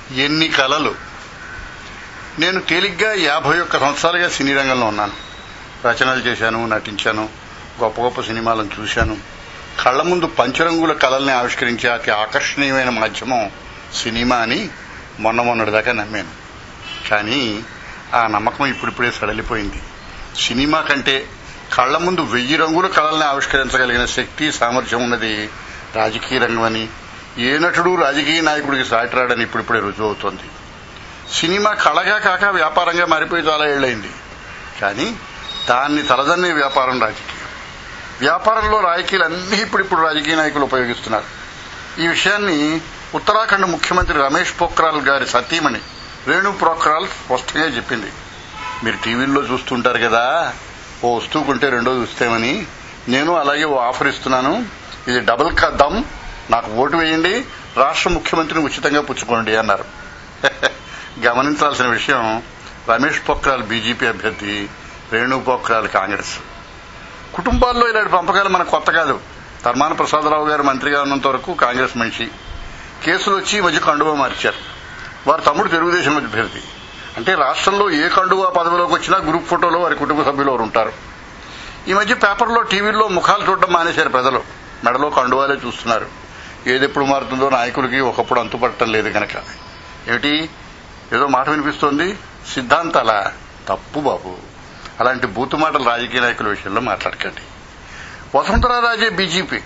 ఎన్ని కళలు నేను తేలిగ్గా యాభై ఒక్క సంవత్సరాలుగా సినీ రంగంలో ఉన్నాను రచనలు చేశాను నటించాను గొప్ప గొప్ప సినిమాలను చూశాను కళ్ల ముందు పంచరంగుల కళల్ని ఆవిష్కరించే అతి ఆకర్షణీయమైన మాధ్యమం సినిమా అని మొన్న మొన్నటిదాకా నమ్మాను కానీ ఆ నమ్మకం ఇప్పుడిప్పుడే సడలిపోయింది సినిమా కంటే కళ్ల ముందు వెయ్యి రంగుల కళల్ని ఆవిష్కరించగలిగిన శక్తి సామర్థ్యం ఉన్నది రాజకీయ రంగం అని ఏ నటుడు రాజకీయ నాయకుడికి సాటిరాడని ఇప్పుడిప్పుడే రుజువు అవుతోంది సినిమా కళగా కాక వ్యాపారంగా మారిపోయి చాలా ఏళ్లైంది కానీ దాన్ని తలదన్నే వ్యాపారం రాజకీయం వ్యాపారంలో రాజకీయాలన్నీ ఇప్పుడిప్పుడు రాజకీయ నాయకులు ఉపయోగిస్తున్నారు ఈ విషయాన్ని ఉత్తరాఖండ్ ముఖ్యమంత్రి రమేష్ పోఖ్రాల్ గారి సతీమణి రేణు పోఖ్రాల్ స్పష్టంగా చెప్పింది మీరు టీవీల్లో చూస్తుంటారు కదా ఓ వస్తువు కొంటే రెండో చూస్తేమని నేను అలాగే ఓ ఆఫర్ ఇస్తున్నాను ఇది డబుల్ కా దమ్ నాకు ఓటు వేయండి రాష్ట్ర ముఖ్యమంత్రిని ఉచితంగా పుచ్చుకోండి అన్నారు గమనించాల్సిన విషయం రమేష్ పోఖ్రాల్ బీజేపీ అభ్యర్థి రేణు పోఖ్రాల్ కాంగ్రెస్ కుటుంబాల్లో ఇలాంటి పంపకాలు మనకు కొత్త కాదు ధర్మాన ప్రసాదరావు గారు మంత్రిగా ఉన్నంత వరకు కాంగ్రెస్ మనిషి కేసులు వచ్చి ఈ మధ్య కండువా మార్చారు వారి తమ్ముడు తెలుగుదేశం అభ్యర్థి అంటే రాష్ట్రంలో ఏ కండువా పదవిలోకి వచ్చినా గ్రూప్ ఫోటోలో వారి కుటుంబ సభ్యులు వారు ఉంటారు ఈ మధ్య పేపర్లో టీవీల్లో ముఖాలు చూడడం మానేశారు ప్రజలు మెడలో కండువాలే చూస్తున్నారు ఏదెప్పుడు మారుతుందో నాయకులకి ఒకప్పుడు అంతుపట్టడం లేదు కనుక ఏమిటి ఏదో మాట వినిపిస్తోంది సిద్ధాంతాల తప్పు బాబు అలాంటి బూతు మాటలు రాజకీయ నాయకుల విషయంలో మాట్లాడకండి వసుంధరారాజే బీజేపీ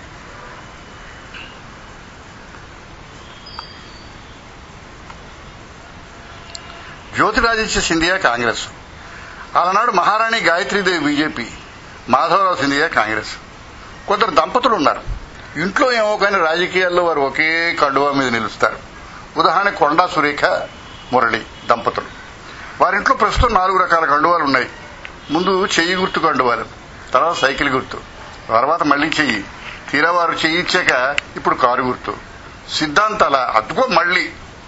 జ్యోతిరాదిత్య సింధియా కాంగ్రెస్ ఆనాడు మహారాణి గాయత్రీదేవి బీజేపీ మాధవరావు సింధియా కాంగ్రెస్ కొందరు దంపతులు ఉన్నారు ఇంట్లో ఏమో కానీ రాజకీయాల్లో వారు ఒకే కండువా మీద నిలుస్తారు ఉదాహరణ కొండా సురేఖ మురళి దంపతులు వారింట్లో ప్రస్తుతం నాలుగు రకాల కండువాలు ఉన్నాయి ముందు చెయ్యి గుర్తు కండువాలు తర్వాత సైకిల్ గుర్తు తర్వాత మళ్లీ చెయ్యి తీరా వారు చెయ్యి ఇచ్చాక ఇప్పుడు కారు గుర్తు సిద్ధాంతాల అద్భుతం మళ్లీ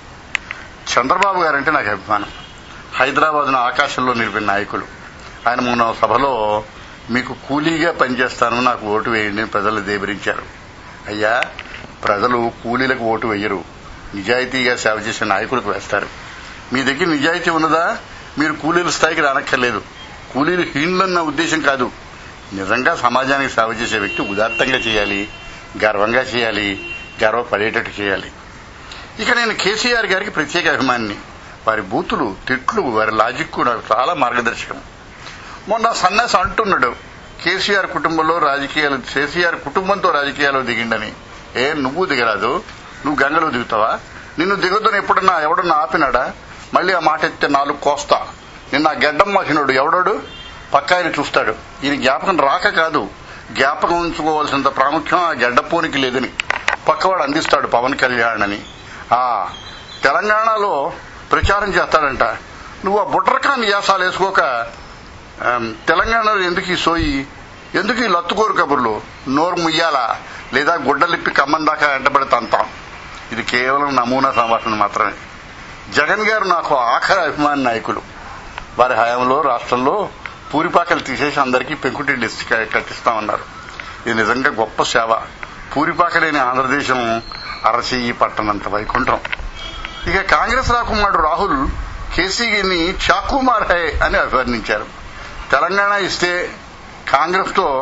చంద్రబాబు గారంటే నాకు అభిమానం హైదరాబాద్ను ఆకాశంలో నిలిపిన నాయకులు ఆయన మొన్న సభలో మీకు కూలీగా పనిచేస్తాను నాకు ఓటు వేయండి అని ప్రజలు దేబరించారు అయ్యా ప్రజలు కూలీలకు ఓటు వేయరు నిజాయితీగా సేవ చేసే నాయకులకు వేస్తారు మీ దగ్గర నిజాయితీ ఉన్నదా మీరు కూలీల స్థాయికి రానక్కర్లేదు కూలీలు హీనులన్న ఉద్దేశం కాదు నిజంగా సమాజానికి సేవ చేసే వ్యక్తి ఉదాత్తంగా చేయాలి గర్వంగా చేయాలి గర్వపడేటట్టు చేయాలి ఇక నేను కేసీఆర్ గారికి ప్రత్యేక అభిమానిని వారి బూతులు తిట్లు వారి లాజిక్ నాకు చాలా మార్గదర్శకం మొన్న సన్యాసి అంటున్నాడు కేసీఆర్ కుటుంబంలో రాజకీయాలు కేసీఆర్ కుటుంబంతో రాజకీయాలు దిగిండని ఏ నువ్వు దిగరాదు నువ్వు గంగలో దిగుతావా నిన్ను దిగొద్దని ఎప్పుడన్నా ఎవడన్నా ఆపినాడా మళ్ళీ ఆ మాట ఎత్తే నాలుగు కోస్తా నిన్న ఆ గెడ్డం మాకినోడు ఎవడోడు పక్క ఆయన చూస్తాడు ఈయన జ్ఞాపకం రాక కాదు జ్ఞాపకం ఉంచుకోవాల్సినంత ప్రాముఖ్యం ఆ గెడ్డపోనికి లేదని పక్కవాడు అందిస్తాడు పవన్ కళ్యాణ్ అని ఆ తెలంగాణలో ప్రచారం చేస్తాడంట నువ్వు ఆ బుట్రకాన్ని యాసాలు వేసుకోక ఆమ్, తెలంగాణలో ఎందుకు ఈ సోయి ఎందుకు ఈ లత్తుకోరు కబుర్లు నోరు ముయ్యాలా లేదా గుడ్డలిప్పి కమ్మం దాకా వెంటబడి తంతాం ఇది కేవలం నమూనా సంభాషణ మాత్రమే జగన్ గారు నాకు ఆఖరి అభిమాని నాయకులు వారి హయాంలో రాష్ట్రంలో పూరిపాకలు తీసేసి అందరికీ పెంకుటిల్లు ఇచ్చి క- కట్టిస్తామన్నారు ఇది నిజంగా గొప్ప సేవ పూరిపాక లేని ఆంధ్రదేశం అరచెయ్యి పట్టనంత వైకుంఠం ఇక కాంగ్రెస్ రాకుమారుడు రాహుల్ కేసీని చాకుమార్ హై అని అభివర్ణించారు తెలంగాణ ఇస్తే కాంగ్రెస్ తో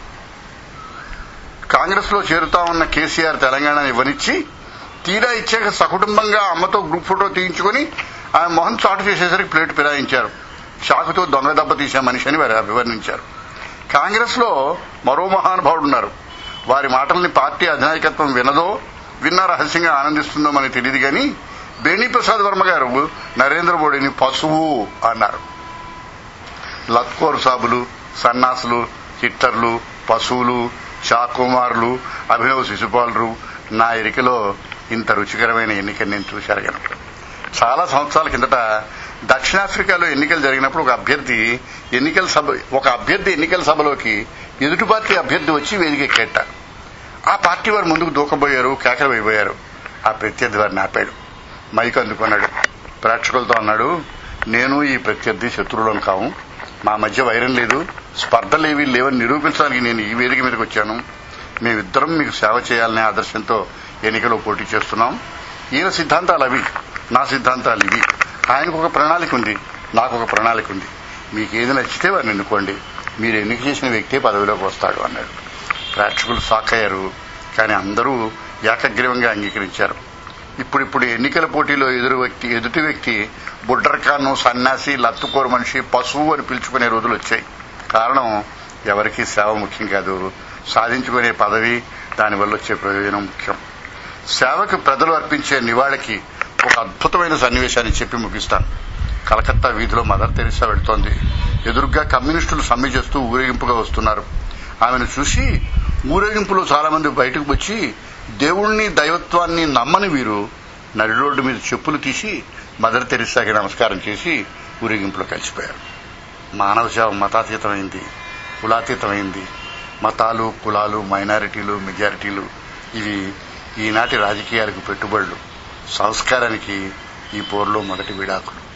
కాంగ్రెస్ లో చేరుతా ఉన్న కేసీఆర్ తెలంగాణ ఇవ్వనిచ్చి తీరా ఇచ్చాక సకుటుంబంగా అమ్మతో గ్రూప్ ఫోటో తీయించుకుని ఆయన మొహం చాటు చేసేసరికి ప్లేట్ ఫిరాయించారు షాకుతో దొంగ దెబ్బ తీసే మనిషి అని వారు అభివర్ణించారు కాంగ్రెస్ లో మరో మహానుభావుడు ఉన్నారు వారి మాటల్ని పార్టీ అధినాయకత్వం వినదో విన్నా రహస్యంగా ఆనందిస్తుందో మనకి తెలియదు కానీ బేణి ప్రసాద్ వర్మ గారు నరేంద్ర మోడీని పశువు అన్నారు లత్కోర్ సాబులు సన్నాసులు హిట్టర్లు పశువులు చాకుమారులు అభినవ్ శిశుపాలురు నా ఎరికలో ఇంత రుచికరమైన ఎన్నిక నేను చూశారు కనుక చాలా సంవత్సరాల కిందట దక్షిణాఫ్రికాలో ఎన్నికలు జరిగినప్పుడు ఒక అభ్యర్థి ఎన్నికల సభ ఒక అభ్యర్థి ఎన్నికల సభలోకి ఎదుటి పార్టీ అభ్యర్థి వచ్చి వేదిక ఎక్కేట ఆ పార్టీ వారు ముందుకు దూకబోయారు కేకలు వేయబోయారు ఆ ప్రత్యర్థి వారిని ఆపాడు మైక్ అందుకున్నాడు ప్రేక్షకులతో అన్నాడు నేను ఈ ప్రత్యర్థి శత్రువులను కావు మా మధ్య వైరం లేదు స్పర్ధలేవి లేవని నిరూపించడానికి నేను ఈ వేదిక మీదకి వచ్చాను మేమిద్దరం మీకు సేవ చేయాలనే ఆదర్శంతో ఎన్నికలో పోటీ చేస్తున్నాం ఈయన సిద్ధాంతాలు అవి నా సిద్ధాంతాలు ఇవి ఆయనకు ఒక ప్రణాళిక ఉంది నాకు ఒక ప్రణాళిక ఉంది మీకు ఏది నచ్చితే వారిని ఎన్నుకోండి మీరు ఎన్నిక చేసిన వ్యక్తే పదవిలోకి వస్తాడు అన్నాడు ప్రేక్షకులు షాక్ అయ్యారు కానీ అందరూ ఏకగ్రీవంగా అంగీకరించారు ఇప్పుడిప్పుడు ఎన్నికల పోటీలో ఎదురు వ్యక్తి ఎదుటి వ్యక్తి బుడ్డర్కాను సన్యాసి లత్తుకోరు మనిషి పశువు అని పిలుచుకునే రోజులు వచ్చాయి కారణం ఎవరికీ సేవ ముఖ్యం కాదు సాధించుకునే పదవి దానివల్ల వచ్చే ప్రయోజనం ముఖ్యం సేవకు ప్రజలు అర్పించే నివాళికి ఒక అద్భుతమైన సన్నివేశాన్ని చెప్పి ముగిస్తాను కలకత్తా వీధిలో మదర్ తెరిసా వెళ్తోంది ఎదురుగ్గా కమ్యూనిస్టులు సమ్మె చేస్తూ ఊరేగింపుగా వస్తున్నారు ఆమెను చూసి ఊరేగింపులో చాలా మంది బయటకు వచ్చి దేవుణ్ణి దైవత్వాన్ని నమ్మని వీరు నడి రోడ్డు మీద చెప్పులు తీసి మదర్ తెరిసాకి నమస్కారం చేసి ఊరేగింపులో కలిసిపోయారు మానవ సేవ మతాతీతమైంది కులాతీతమైంది మతాలు కులాలు మైనారిటీలు మెజారిటీలు ఇవి ఈనాటి రాజకీయాలకు పెట్టుబడులు సంస్కారానికి ఈ పోరులో మొదటి విడాకులు